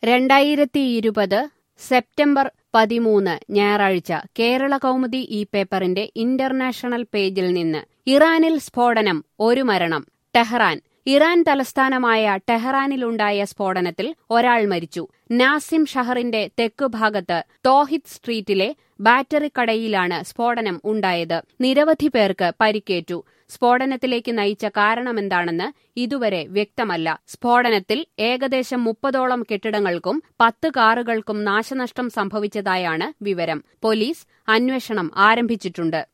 രണ്ടായിരത്തി ഇരുപത് സെപ്റ്റംബർ പതിമൂന്ന് ഞായറാഴ്ച കേരള കൗമുദി ഈ പേപ്പറിന്റെ ഇന്റർനാഷണൽ പേജിൽ നിന്ന് ഇറാനിൽ സ്ഫോടനം ഒരു മരണം ടെഹ്റാൻ ഇറാൻ തലസ്ഥാനമായ ടെഹ്റാനിലുണ്ടായ സ്ഫോടനത്തിൽ ഒരാൾ മരിച്ചു നാസിം ഷഹറിന്റെ തെക്കുഭാഗത്ത് തോഹിദ് സ്ട്രീറ്റിലെ ബാറ്ററി കടയിലാണ് സ്ഫോടനം ഉണ്ടായത് നിരവധി പേർക്ക് പരിക്കേറ്റു സ്ഫോടനത്തിലേക്ക് നയിച്ച കാരണമെന്താണെന്ന് ഇതുവരെ വ്യക്തമല്ല സ്ഫോടനത്തിൽ ഏകദേശം മുപ്പതോളം കെട്ടിടങ്ങൾക്കും പത്ത് കാറുകൾക്കും നാശനഷ്ടം സംഭവിച്ചതായാണ് വിവരം പോലീസ് അന്വേഷണം ആരംഭിച്ചിട്ടുണ്ട്